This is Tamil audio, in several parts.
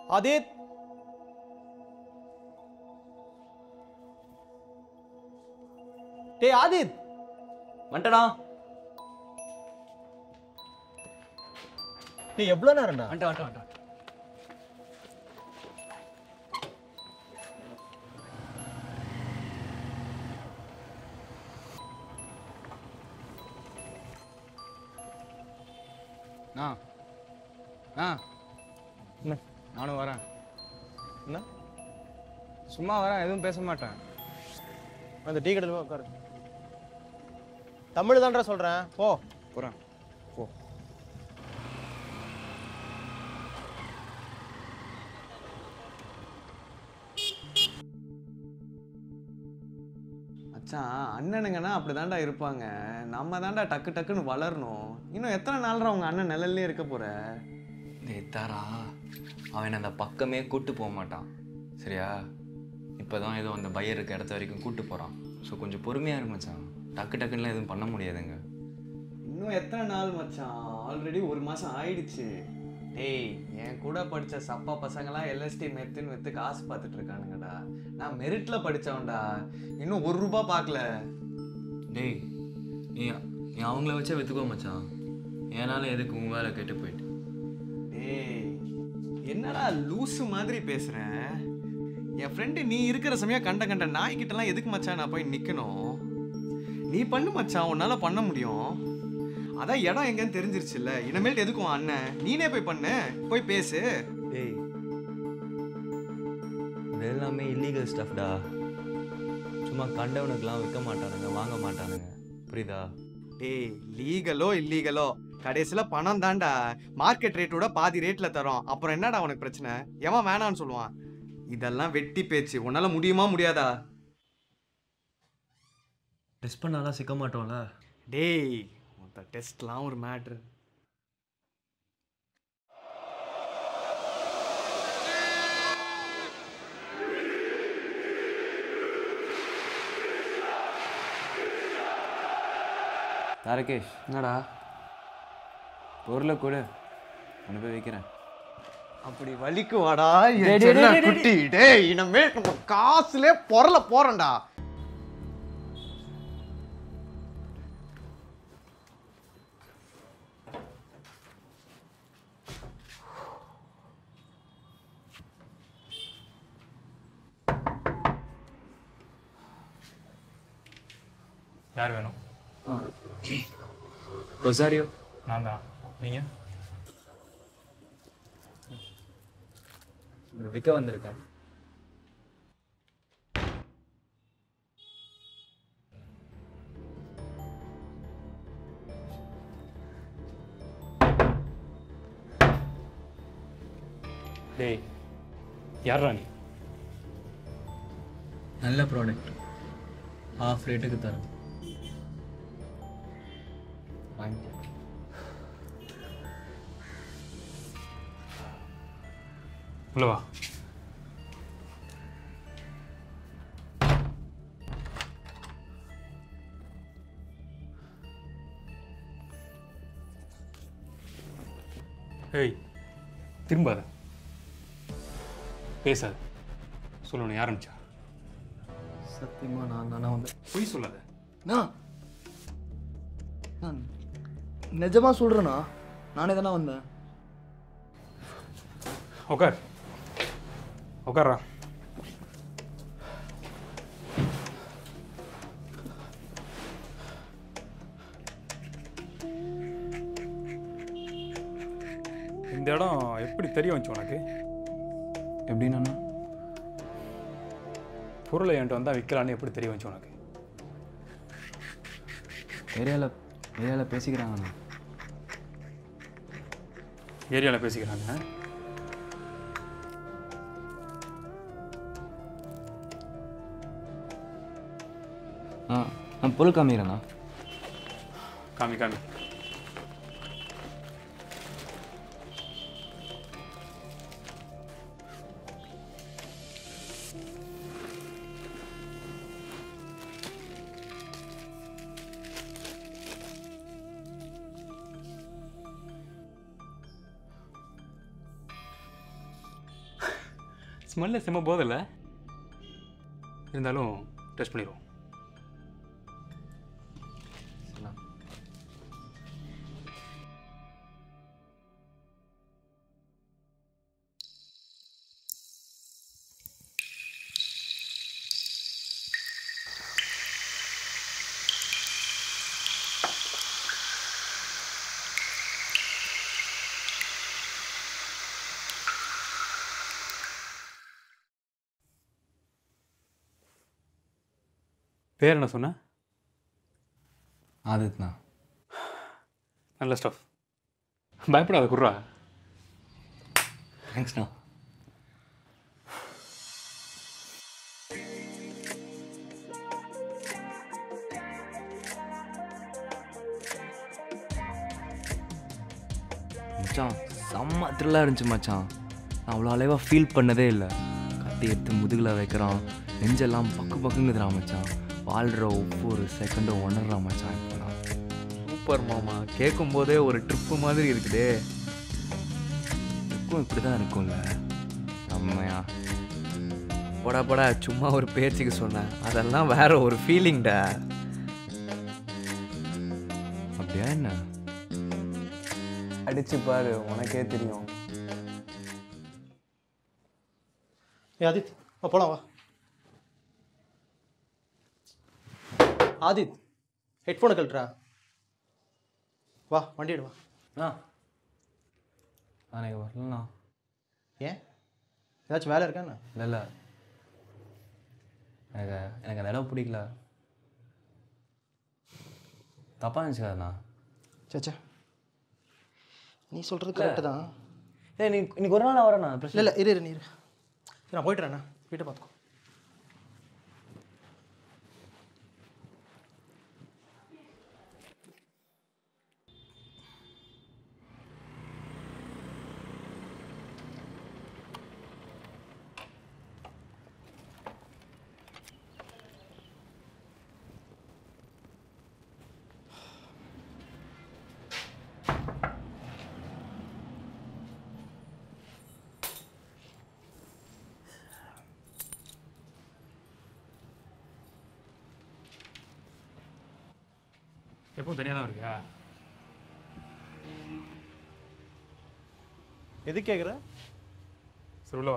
ஆதித் டேய் ஆதித் வந்துட்டடா டேய் எவ்வளோ நேரம்டா வந்துட்டு வந்துட்டு வந்துட்டு ஆ ஆ என்ன? நானும் வரேன் என்ன சும்மா வரேன் எதுவும் பேச மாட்டேன் அந்த டீ கடையில் போய் உட்காரு தமிழ் தான்டா சொல்கிறேன் போ போகிறேன் போ மச்சான் அண்ணனுங்கன்னா அப்படி தாண்டா இருப்பாங்க நம்ம தாண்டா டக்கு டக்குன்னு வளரணும் இன்னும் எத்தனை நாள்ரா உங்க அண்ணன் நிழல்லே இருக்க போற டேய் தாரா அவன் அந்த பக்கமே கூட்டு போக மாட்டான் சரியா இப்போதான் ஏதோ அந்த பையர் இருக்க இடத்த வரைக்கும் கூட்டு போகிறான் ஸோ கொஞ்சம் பொறுமையாக இரு மச்சான் டக்கு டக்குன்னுலாம் எதுவும் பண்ண முடியாதுங்க இன்னும் எத்தனை நாள் மச்சான் ஆல்ரெடி ஒரு மாசம் ஆயிடுச்சு டேய் என் கூட படிச்ச சப்பா பசங்களாம் எல்எஸ்டி மெத்துன்னு வித்து காசு பார்த்துட்டு இருக்கானுங்கடா நான் மெரிட்ல படிச்சவன்டா இன்னும் ஒரு ரூபா பார்க்கல டேய் நீ நீ அவங்கள வச்சே விற்றுக்கோ மச்சான் ஏனால எதுக்கு உன் வேலை கெட்டு போயிட்டு டேய் என்னடா லூசு மாதிரி பேசுற என் ஃப்ரெண்டு நீ இருக்கிற சமயம் கண்ட கண்ட நாய்கிட்டலாம் எதுக்கு மச்சான் நான் போய் நிக்கணும் நீ பண்ணு மச்சான் உன்னால பண்ண முடியும் அதான் இடம் எங்கன்னு தெரிஞ்சிருச்சுல்ல இனிமேல் எதுக்கும் உன் அண்ணன் நீனே போய் பண்ணு போய் பேசு டேய் இது எல்லாமே இல்லீகல் ஸ்டஃப்டா சும்மா கண்டவனுக்கெல்லாம் விற்க மாட்டானுங்க வாங்க மாட்டானுங்க புரியுதா டேய் லீகலோ இல்லீகலோ கடைசியில் பணம் தான்டா மார்க்கெட் ரேட்டோட பாதி ரேட்ல தரோம் அப்புறம் என்னடா உனக்கு பிரச்சனை எவன் வேணான்னு சொல்லுவான் இதெல்லாம் வெட்டி பேச்சு உன்னால முடியுமா முடியாதா டெஸ்ட் பண்ணாலாம் சிக்க மாட்டோம்ல டேய் மொத்த டெஸ்ட்லாம் ஒரு மேட்ரு தாரகேஷ் என்னடா பொருளை கொடு அனுப்பி வைக்கிறேன் அப்படி வலிக்கு வாடா என் செல்ல குட்டி டேய் இனிமே நம்ம காசுலே பொருள போறேன்டா யார் வேணும் ரொசாரியோ நான் தான் நீங்கள் விற்க வந்திருக்கேன் டேய் யார்ரா நீ நல்ல ப்ராடக்ட் ஆஃப் ரேட்டுக்கு தரேன் வாங்கிக்கோ உள்ள வா ஏய் திரும்பாத பேசாத சொல்லணும் யார் அனுப்பிச்சா சத்தியமாக நான் தானே வந்து பொய் சொல்லாத நான் நான் நிஜமா சொல்கிறேண்ணா நானே தானே வந்தேன் உட்கார் உட்கார்றா இந்த இடம் எப்படி தெரிய வந்துச்சு உனக்கு எப்படின்னா பொருளை என்கிட்ட வந்தால் விற்கலான்னு எப்படி தெரிய வந்துச்சு உனக்கு ஏரியாவில் ஏரியாவில் பேசிக்கிறாங்கண்ணா ஏரியாவில் பேசிக்கிறாங்க ஆ நான் பொருள் காமிக்கிறேண்ணா காமி காமி ஸ்மெல்ல செம்ம போதில்ல இருந்தாலும் டெஸ்ட் பண்ணிடுவோம் சரிண்ணா பேர் என்ன சொன்ன ஆதித்ண்ணா நல்ல ஸ்டஃப் பயப்படாத குர்ரா தேங்க்ஸ்ண்ணா மச்சான் செம்ம த்ரில்லாக இருந்துச்சு மச்சான் நான் அவ்வளோ அலைவாக ஃபீல் பண்ணதே இல்லை கத்தி எடுத்து முதுகில் வைக்கிறான் நெஞ்செல்லாம் பக்கு பக்குங்குதுறான் மச்சான் வாழ்கிற ஒவ்வொரு செகண்டும் உணர்றான் மச்சான் இப்போ நான் சூப்பர் மாமா கேட்கும் போதே ஒரு ட்ரிப்பு மாதிரி இருக்குதே இருக்கும் இப்படி தான் இருக்கும்ல செம்மையா போடா போடா சும்மா ஒரு பேச்சுக்கு சொன்னேன் அதெல்லாம் வேற ஒரு ஃபீலிங்டா அப்படியா என்ன அடிச்சு பாரு உனக்கே தெரியும் ஏ ஆதித் வா போலாம் வா ஆதித் ஹெட்ஃபோனை கழட்டுறா வா வண்டி எடு வா ஆ நாளைக்கு வரலண்ணா ஏன் ஏதாச்சும் வேலை இருக்கா என்ன இல்லை இல்லை எனக்கு எனக்கு அந்த இடம் பிடிக்கல தப்பாக நினச்சிக்காதண்ணா சேச்சா நீ சொல்கிறது கரெக்டு தான் ஏய் நீ இன்னைக்கு ஒரு நாள் நான் வரேண்ணா பிரச்சனை இல்லை இல்லை இரு இரு நீ இரு சரி, நான் போயிட்டுறேண்ணா வீட்டை பார்த்துக்கோ எப்பவும் தனியாக தான் இருக்கியா எது கேட்குற சரி உள்ள வா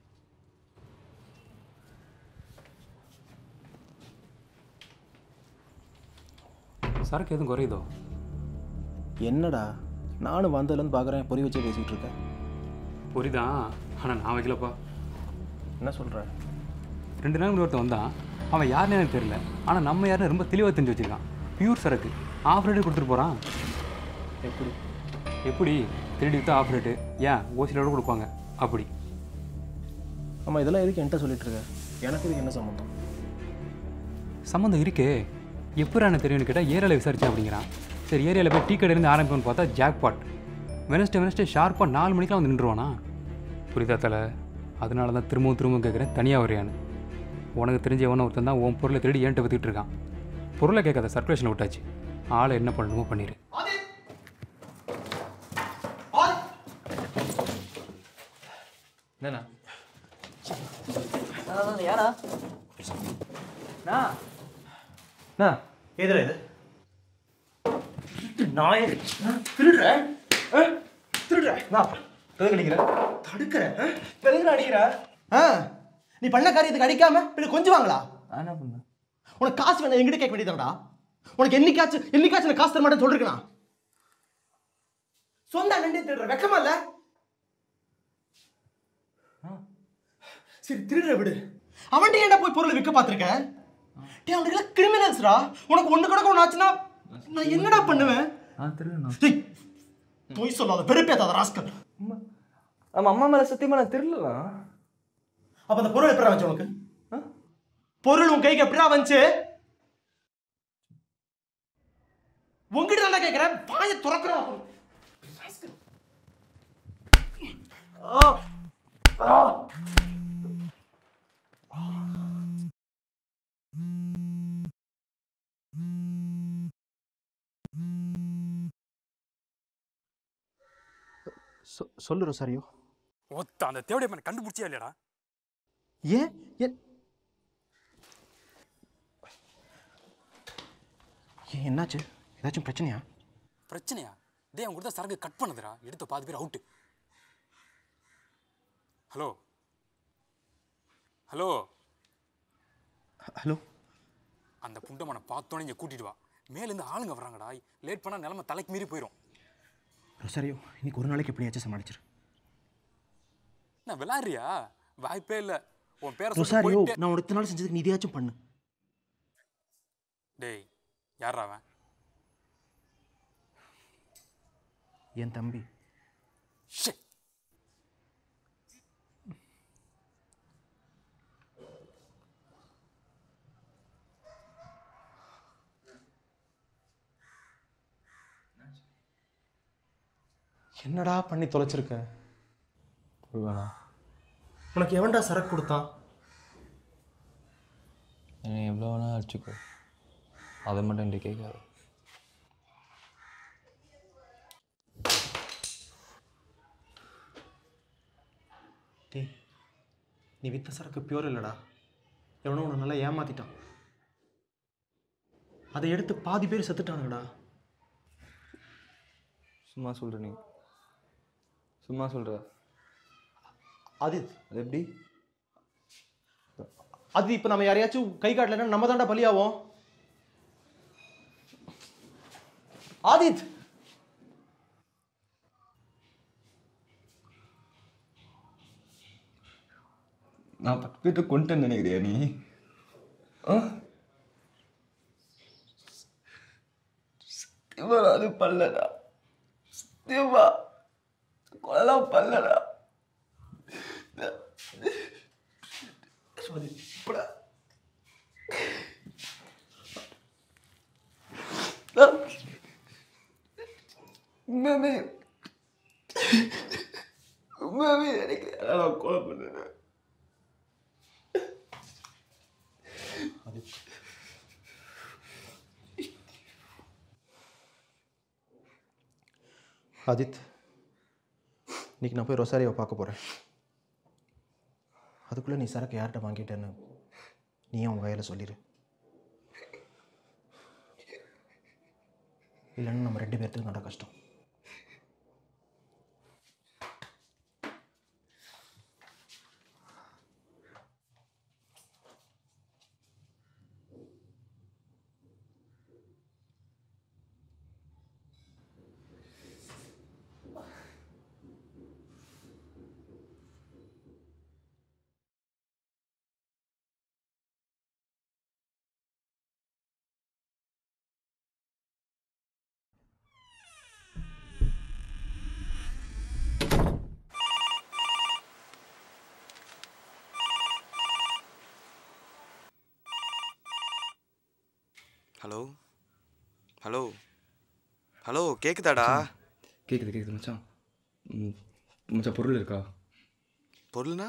சரக்கு எதுவும் குறையுதோ என்னடா நானும் வந்ததுலேருந்து பார்க்குறேன் பொறி வச்சே பேசிகிட்டு இருக்கேன் புரியுதான் ஆனால் நான் வைக்கலப்பா என்ன சொல்கிற ரெண்டு நாள் முன்னாடி ஒருத்தன் வந்தான் அவன் யாருன்னு எனக்கு தெரியல ஆனால் நம்ம யாருன்னு ரொம்ப தெளிவாக தெரிஞ்சு வச்சிருக்கான் பியூர் சரக்கு ஆஃப் ரேட்டு கொடுத்துட்டு போகிறான் எப்படி எப்படி திருடி வித்தா ஆஃப் ரேட்டு ஏன் ஓசிலோட கொடுப்பாங்க அப்படி ஆமாம் இதெல்லாம் எதுக்கு என்கிட்ட சொல்லிட்டு இருக்க எனக்கு இதுக்கு என்ன சம்மந்தம் சம்மந்தம் இருக்கே எப்படி எனக்கு தெரியும்னு கேட்டால் ஏரியாவில் விசாரிச்சேன் அப்படிங்கிறான் சரி ஏரியாவில் போய் டீ கடையிலேருந்து ஆரம்பிக்கணும்னு பார்த்தா ஜாக் பாட் வெனஸ்டே வெனஸ்டே ஷார்ப்பாக நாலு மணிக்கெலாம் வந்து நின்றுவானா புரியுதா தலை அதனால தான் திரும்பவும் திரும்பவும் கேட்குறேன் தனியாக வரையான்னு உனக்கு தெரிஞ்ச எவனோ ஒருத்தன் தான் உன் பொருளை திருடி ஏன்ட்ட வித்துக்கிட்டு இருக்கான் பொருளை கேட்காத சர்க்குலேஷன் விட்டாச்சு ஆளை என்ன பண்ணணுமோ பண்ணிடு என்னண்ணா யாரா அண்ணா எதுல இது நாயே திருடுற திருடுற நான் எதுக்கு அடிக்கிற தடுக்கிற எதுக்கு அடிக்கிற ஆ நீ பண்ண காரியத்துக்கு அடிக்காம பின்ன கொஞ்சுவாங்களா நான் என்ன பண்ணேன் உனக்கு காசு வேணும் என்கிட்ட கேட்க வேண்டியதாடா உனக்கு என்னைக்காச்சும் என்னைக்காச்சும் நான் காசு தர மாட்டேன்னு சொல்லிருக்கா சொந்த அண்ணன் திருடுற வெக்கமா இல்ல சரி திருடுற விடு அவன்கிட்ட ஏன்டா போய் பொருளை விற்க பார்த்துருக்க டே அவனுக்கு கிரிமினல்ஸ்டா உனக்கு ஒண்ணு கூட ஒன்று ஆச்சுன்னா நான் என்னடா பண்ணுவேன் நான் திருடண்ணா டேய், பொய் சொல்லாத வெறுப்பேத்தாத ராஸ்கல் நம்ம அம்மா மேலே சத்தியமாக நான் திருடலண்ணா அப்ப அந்த பொருள் எப்படா வந்துச்சு உனக்கு ஆ? பொருள் உன் கைக்கு எப்படா வந்துச்சு உங்ககிட்ட தானே கேட்கிறேன் வாயை துறக்கிறேன் சொல்லு ரொசாரியோ ஒத்த அந்த தேவடைய கண்டுபிடிச்சே இல்லையாடா ஏன் ஏன் ஏன் என்னாச்சு ஏதாச்சும் பிரச்சனையா பிரச்சனையா டேய் அவங்க கொடுத்த சரக்கு கட் பண்ணுதுடா எடுத்த பாதி பேர் அவுட்டு ஹலோ ஹலோ ஹலோ அந்த புண்டமனை பார்த்தோன்னே இங்கே கூட்டிட்டு வா மேலேருந்து ஆளுங்க வர்றாங்கடா லேட் பண்ணால் நிலமை தலைக்கு மீறி போயிடும் ரொசாரியோ இன்னைக்கு ஒரு நாளைக்கு எப்படியாச்சும் சமாளிச்சிரு நான் விளாட்றியா வாய்ப்பே இல்லை உன் பேரை சொல்லி ரொசாரியோ போயிட்டே நான் ஒரு இத்தனை நாள் செஞ்சதுக்கு நீ இதையாச்சும் பண்ணு டேய் யாரா அவன் என் தம்பி ஷே என்னடா பண்ணி தொலைச்சிருக்க புரியலண்ணா உனக்கு எவன்டா சரக்கு கொடுத்தான் என்னை எவ்வளோ வேணா அடிச்சுக்கோ அதை மட்டும் என்கிட்ட கேட்காது டேய் நீ வித்த சரக்கு பியூர் இல்லைடா எவனோ உன்னை நல்லா ஏமாத்திட்டான் அதை எடுத்து பாதி பேர் செத்துட்டானுங்கடா சும்மா சொல்கிற நீ சும்மா சொல்கிற அது அது எப்படி அது இப்போ நம்ம யாரையாச்சும் கை காட்டலைன்னா நம்ம தான்டா பலியாவோம் ஆதித் நான் பத்து பேர்கிட்ட கொண்டு நினைக்கிறியா நீ ஆ சத்தியமா நான் அது பண்ணலடா சத்தியமா கொலைலாம் பண்ணலடா இப்படா உண்மையாமே உண்மையாமே நினைக்கிறேன் நான் கொலை பண்ணேன் ஆதித் இன்னைக்கு நான் போய் ரொசாரியை பார்க்க போகிறேன் அதுக்குள்ளே நீ சரக்கு யார்கிட்ட வாங்கிட்டேன்னு நீயும் உன் கையில் சொல்லிடு இல்லைன்னா நம்ம ரெண்டு பேர்த்துக்கும் நட கஷ்டம் ஹலோ ஹலோ ஹலோ கேக்குதாடா கேட்குது கேட்குது மச்சான் ம், மச்சான் பொருள் இருக்கா பொருள்னா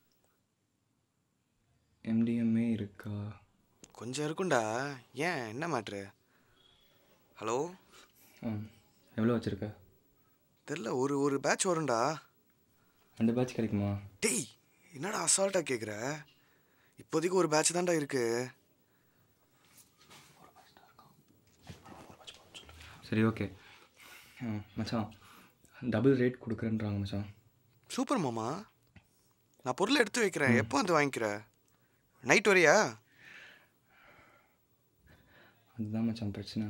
எம்டிஎம்ஏ இருக்கா கொஞ்சம் இருக்கும்டா ஏன் என்ன மேட்ரு ஹலோ ஆ எவ்வளோ வச்சுருக்க தெரில ஒரு ஒரு பேட்ச் வரும்டா ரெண்டு பேட்ச் கிடைக்குமா டேய் என்னடா அசால்ட்டாக கேட்குற இப்போதைக்கு ஒரு பேட்ச் தான்டா இருக்கு சரி ஓகே ஆ மச்சான் டபுள் ரேட் கொடுக்குறேன்றாங்க மச்சான் சூப்பர் மாமா நான் பொருளை எடுத்து வைக்கிறேன் எப்போ வந்து வாங்கிக்கிற நைட் வரையா அதுதான் மச்சான் பிரச்சனை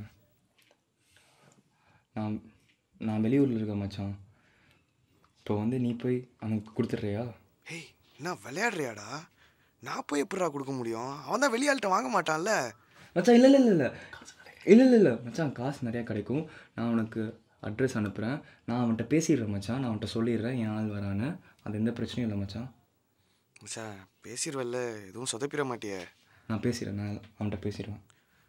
நான் நான் வெளியூரில் இருக்கேன் மச்சான் இப்போ வந்து நீ போய் அவனுக்கு கொடுத்துட்றியா ஹேய் என்ன விளையாடுறியாடா நான் போய் எப்படிடா கொடுக்க முடியும் அவன் தான் வெளியாள்கிட்ட வாங்க மாட்டான்ல மச்சான் இல்லை இல்லை இல்லை இல்லை இல்லை இல்லை இல்லை மச்சான் காசு நிறையா கிடைக்கும் நான் உனக்கு அட்ரஸ் அனுப்புகிறேன் நான் அவன்கிட்ட பேசிடுறேன் மச்சான் நான் அவன்கிட்ட சொல்லிடுறேன் என் ஆள் வரான்னு அது எந்த பிரச்சனையும் இல்லை மச்சான் மச்சான் பேசிடுவல்ல எதுவும் சொதப்பிட மாட்டியே நான் பேசிடுறேன் நான் அவன்கிட்ட பேசிடுவேன்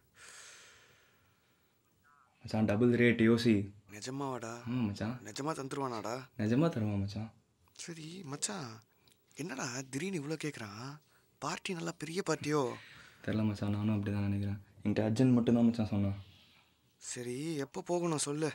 மச்சான் டபுள் ரேட் யோசி நிஜமாவாடா ஆமாம் மச்சான் நிஜமா தந்துருவானாடா நிஜமாக தருவான் மச்சான் சரி மச்சான் என்னடா திடீர்னு இவ்வளோ கேட்குறான் பார்ட்டி நல்லா பெரிய பார்ட்டியோ தெரில மச்சான் நானும் அப்படி தான் நினைக்கிறேன் என்கிட்ட அர்ஜென்ட் மட்டும்தான் மச்சான் சொன்னான் சரி எப்போ போகணும் சொல்லு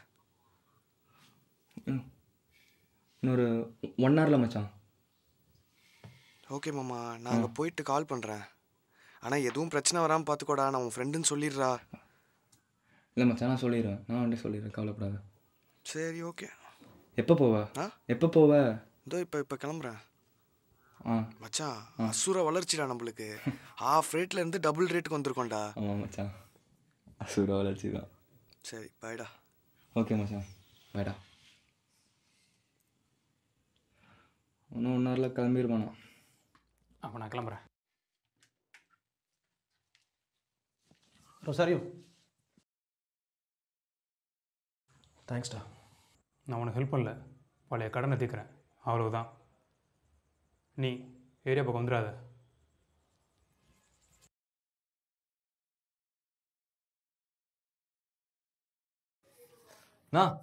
ம். இன்னொரு ஒன் ஹவரில் மச்சான் ஓகே மாமா நான் அங்கே போயிட்டு கால் பண்ணுறேன் ஆனால் எதுவும் பிரச்சனை வராமல் பார்த்துக்கோடா நான் உன் ஃப்ரெண்டுன்னு சொல்லிடுறா இல்லை மச்சான் நான் சொல்லிடுறேன் நான் வந்துட்டு சொல்லிடுறேன் கவலைப்படாத சரி ஓகே எப்போ போவ ஆ எப்போ போவ இதோ இப்போ இப்போ கிளம்புறேன் ஆ மச்சான் அசுர வளர்ச்சிடா நம்மளுக்கு ஹாஃப் ரேட்ல இருந்து டபுள் ரேட்டுக்கு வந்திருக்கோம்டா ஆமாம் மச்சான் அசுர வளர்ச்சி தான் சரி பாய்டா ஓகே மச்சான் வேடா இன்னும் ஒன் ஹவரில் கிளம்பிடுவானா அப்போ நான் கிளம்புறேன் ரொசாரியோ தேங்க்ஸ்டா நான் உனக்கு ஹெல்ப் பண்ணல பழைய கடனை தீர்க்குறேன் அவ்வளவுதான் நீ ஏரியா பக்கம் வந்துடாத நான்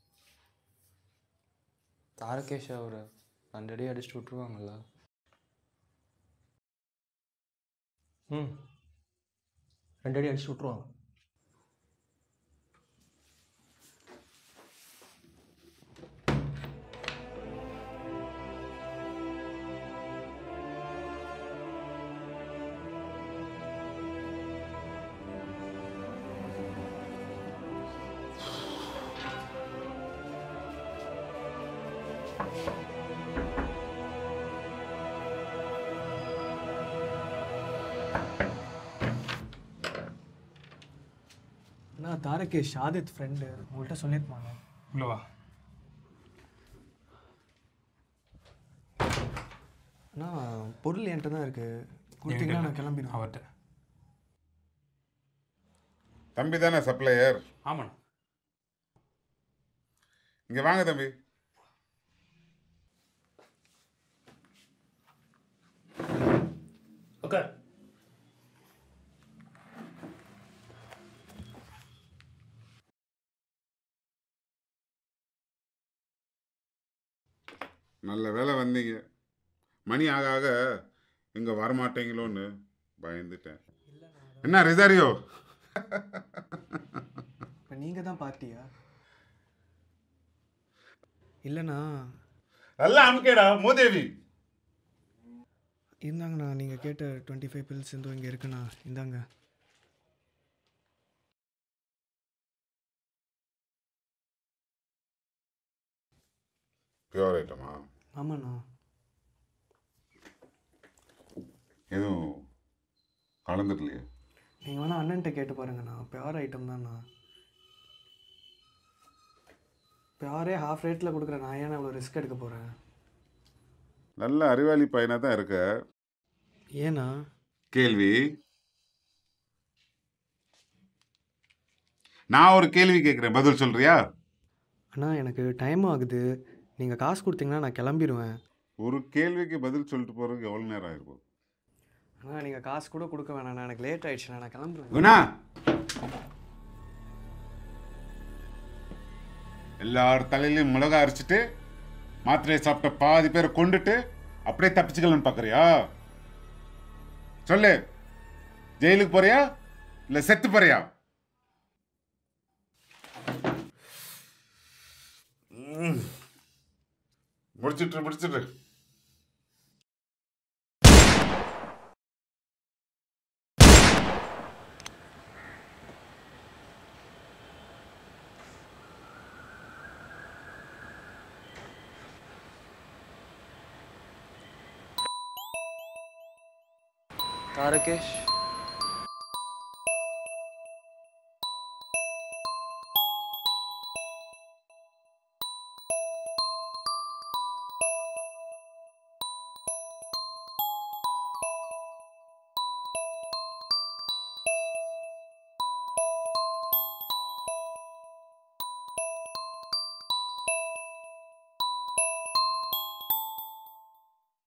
தாரகேஷ் அவர் ரெண்டு அடி அடிச்சுட்டு விட்ருவாங்கல்ல ம் ரெண்டு அடி அடிச்சு விட்ருவாங்க அண்ணா தாரகேஷ் ஆதித் ஃப்ரெண்டு உங்கள்கிட்ட சொல்லியிருப்பாங்க உள்ள வா அண்ணா பொருள் என்கிட்ட தான் இருக்குது கொடுத்தீங்கன்னா நான் கிளம்பிடுவேன் அவர்கிட்ட தம்பி தானே சப்ளையர் ஆமாண்ணா இங்கே வாங்க தம்பி ஓகே நல்ல வேலை வந்தீங்க மணி ஆக ஆக இங்கே வரமாட்டீங்களோன்னு பயந்துட்டேன் என்ன ரிசாரியோ இப்போ நீங்கள் தான் பார்ட்டியா இல்லைண்ணா நல்லா அமுக்கேடா மூதேவி இந்தாங்கண்ணா நீங்கள் கேட்ட டுவெண்ட்டி ஃபைவ் பில்ஸ் இருந்தோ இங்கே இருக்குண்ணா இந்தாங்க பியூர் ஐட்டமா ஆமாண்ணா எதுவும் கலந்துடலையே நீங்கள் வேணால் அண்ணன்ட்ட கேட்டு பாருங்கண்ணா பியூர் ஐட்டம் தான்ண்ணா பியூரே ஹாஃப் ரேட்டில் கொடுக்குறேன் நான் ஏன் அவ்வளோ ரிஸ்க் எடுக்க போகிறேன் நல்ல அறிவாளி பையனாக தான் இருக்க ஏண்ணா கேள்வி நான் ஒரு கேள்வி கேட்குறேன் பதில் சொல்றியா அண்ணா எனக்கு டைம் ஆகுது நீங்கள் காசு கொடுத்தீங்கன்னா நான் கிளம்பிடுவேன் ஒரு கேள்விக்கு பதில் சொல்லிட்டு போகிறதுக்கு எவ்வளோ நேரம் ஆயிருக்கும் அண்ணா நீங்கள் காசு கூட கொடுக்க வேணாண்ணா எனக்கு லேட் ஆயிடுச்சுண்ணா நான் கிளம்புறேன் குணா எல்லார் தலையிலையும் மிளகா அரைச்சிட்டு மாத்திரையை சாப்பிட்ட பாதி பேரை கொண்டுட்டு அப்படியே தப்பிச்சுக்கலாம்னு பார்க்குறியா சொல்லு ஜெயிலுக்கு போறியா இல்லை செத்து போறியா ம். முடிச்சிட்டு முடிச்சிட்டு தாரகேஷ்